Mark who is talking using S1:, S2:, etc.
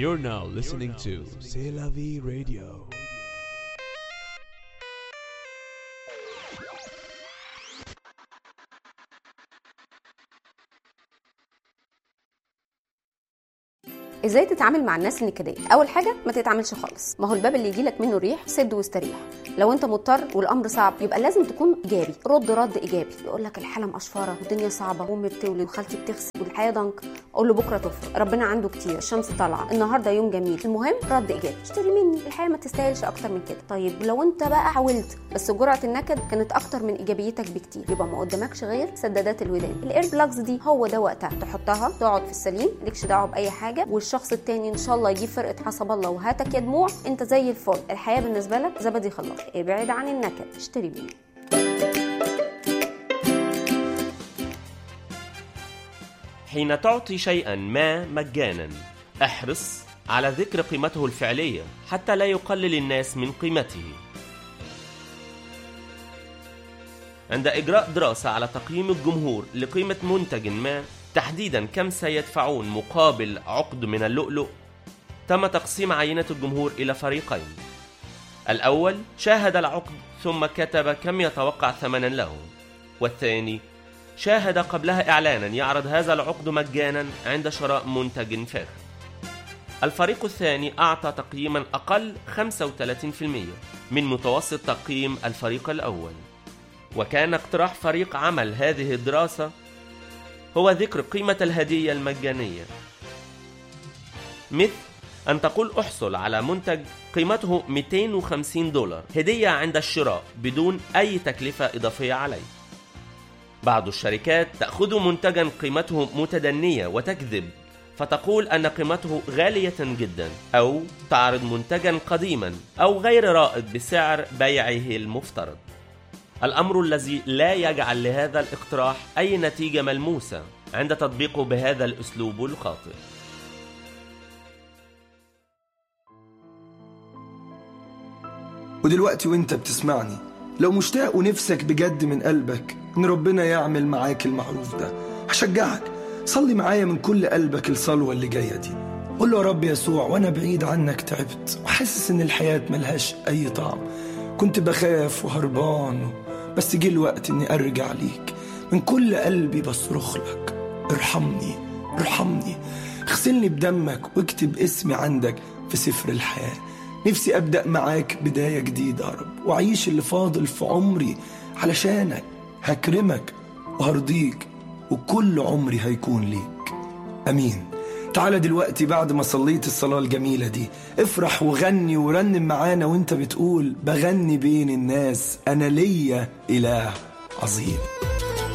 S1: You're now listening to C'est la vie radio.
S2: ازاي تتعامل مع الناس النكديه اول حاجه ما تتعاملش خالص ما هو الباب اللي يجيلك منه الريح سد واستريح لو انت مضطر والامر صعب يبقى لازم تكون ايجابي رد رد ايجابي يقول لك الحاله مقشفره والدنيا صعبه وامي بتولد وخالتي بتغسل والحياه ضنك اقول له بكره تفرق ربنا عنده كتير الشمس طالعه النهارده يوم جميل المهم رد ايجابي اشتري مني الحياه ما تستاهلش اكتر من كده طيب لو انت بقى حاولت بس جرعه النكد كانت اكتر من ايجابيتك بكتير يبقى ما قدامكش غير سدادات الودان الاير بلاجز دي هو ده وقتها تحطها تقعد في السليم مالكش دعوه باي حاجه والشخص التاني ان شاء الله يجيب فرقه حسب الله وهاتك يا دموع انت زي الفل الحياه بالنسبه لك زبدي خلاص ابعد عن النكد اشتري مني
S3: حين تعطي شيئا ما مجانا احرص على ذكر قيمته الفعليه حتى لا يقلل الناس من قيمته عند اجراء دراسه على تقييم الجمهور لقيمه منتج ما تحديدا كم سيدفعون مقابل عقد من اللؤلؤ تم تقسيم عينه الجمهور الى فريقين الاول شاهد العقد ثم كتب كم يتوقع ثمنا له والثاني شاهد قبلها إعلانا يعرض هذا العقد مجانا عند شراء منتج فاخر الفريق الثاني أعطى تقييما أقل 35% من متوسط تقييم الفريق الأول وكان اقتراح فريق عمل هذه الدراسة هو ذكر قيمة الهدية المجانية مثل أن تقول أحصل على منتج قيمته 250 دولار هدية عند الشراء بدون أي تكلفة إضافية عليه بعض الشركات تأخذ منتجا قيمته متدنية وتكذب فتقول أن قيمته غالية جدا أو تعرض منتجا قديما أو غير رائد بسعر بيعه المفترض الأمر الذي لا يجعل لهذا الاقتراح أي نتيجة ملموسة عند تطبيقه بهذا الأسلوب الخاطئ
S4: ودلوقتي وانت بتسمعني لو مشتاق ونفسك بجد من قلبك ان ربنا يعمل معاك المعروف ده هشجعك صلي معايا من كل قلبك الصلوة اللي جاية دي قول له يا رب يسوع وانا بعيد عنك تعبت وحاسس ان الحياة ملهاش اي طعم كنت بخاف وهربان بس جه الوقت اني ارجع ليك من كل قلبي بصرخ لك ارحمني ارحمني اغسلني بدمك واكتب اسمي عندك في سفر الحياه نفسي أبدأ معاك بداية جديدة يا رب وأعيش اللي فاضل في عمري علشانك هكرمك وهرضيك وكل عمري هيكون ليك أمين تعالى دلوقتي بعد ما صليت الصلاة الجميلة دي افرح وغني ورنم معانا وانت بتقول بغني بين الناس أنا ليا إله عظيم